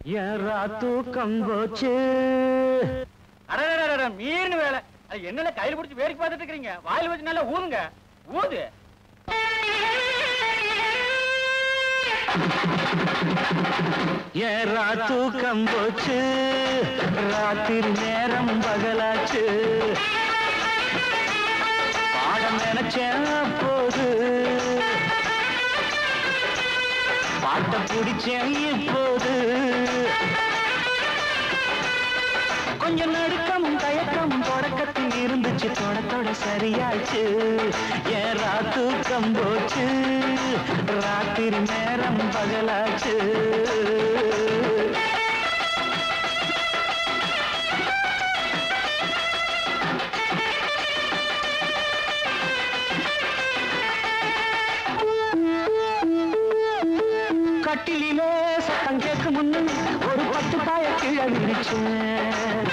ஏறா தூக்கம் போச்சு அடடடடட, மீறின வேலை அது என்னல கையில பிடிச்சி வேடிக்கை பார்த்துட்டு இருக்கீங்க வாயில வச்சு நல்லா ஊதுங்க ஊது ஏறா தூக்கம் போச்சு ராத்திரி நேரம் பகலாச்சு பாடம் நினைச்சேன் போது பாட்ட பிடிச்சேன் இப்போது கொஞ்சம் நடுக்கமும் தயக்கமும் தொடக்கத்தில் இருந்துச்சு தொட தொட சரியாச்சு ஏறா தூக்கம் போச்சு ராத்திரி நேரம் பகலாச்சு கட்டிலே சத்தம் கேட்கும் முன்னு ஒரு பத்து பாய கீழே விரிச்சேன்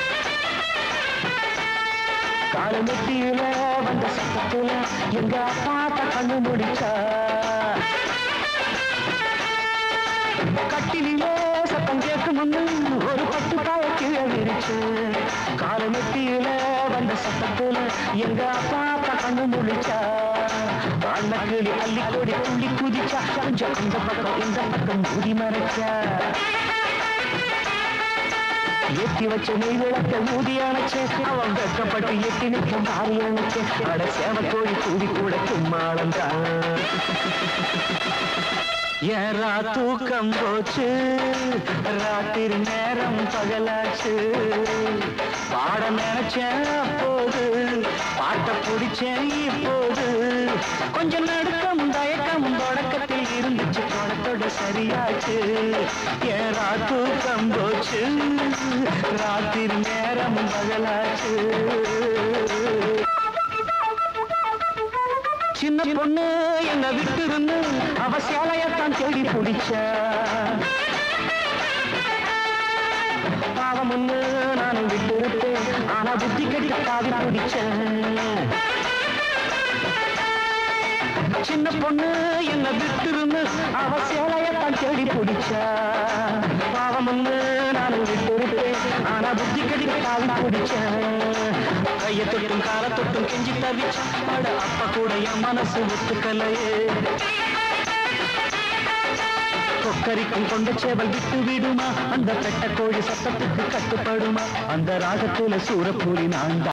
காலமெட்டியில வந்த சத்தத்துல எங்க அப்பாத்த கண்ணு முடிச்சா கட்டிலே சத்தம் கேட்கும் முன்னு ஒரு பத்து பாய கீழே விரிச்சேன் காலமெட்டியில வந்த சத்தத்துல எங்க அப்பாத்த கண்ணு முடிச்சா அண்ணக்கிளி அள்ளி கொடி துள்ளி குதிச்சா கொஞ்சம் அந்த பக்கம் இந்த பக்கம் முடி மறைச்சா எத்தி வச்ச நெய் விளக்க ஊதி அணைச்சு அவன் வெக்கப்பட்டு எட்டி நிற்கும் மாறி அணைச்சு அட சேவக்கோழி கூடி கூட கும்மாளந்தான் ஏறா தூக்கம் போச்சு ராத்திரி நேரம் பகலாச்சு பாட நினைச்சேன் அப்போது பாட்ட பிடிச்சேன் இப்போது கொஞ்சம் நடுக்கமும் தயக்கமும் தொடக்கத்தில் இருந்துச்சு தொடத்தோட சரியாச்சு ஏறா தூக்கம் போச்சு ராத்திரி நேரம் பகலாச்சு சின்ன பொண்ணு என்ன விட்டு இருந்து அவ சேலையத்தான் தேடி பிடிச்ச பாவம் ஒண்ணு நானும் விட்டு இருப்பேன் ஆனா புத்தி கட்டி காவி பிடிச்சேன் சின்ன பொண்ணு என்ன விட்டு இருந்து அவ சேலையத்தான் தேடி பிடிச்ச பாவம் ஒண்ணு நானும் விட்டு இருப்பேன் ஆனா புத்தி கட்டி காவி பிடிச்சேன் கைய தொட்டும் கால தொட்டும் கெஞ்சி தவிச்ச அட அப்ப கூட என் மனசு ஒத்துக்கலையே கொக்கரிக்கும் கொண்ட சேவல் விட்டு விடுமா அந்த பெட்ட கோழி சத்தத்துக்கு கட்டுப்படுமா அந்த ராகத்துல சூரப்பூரி நான்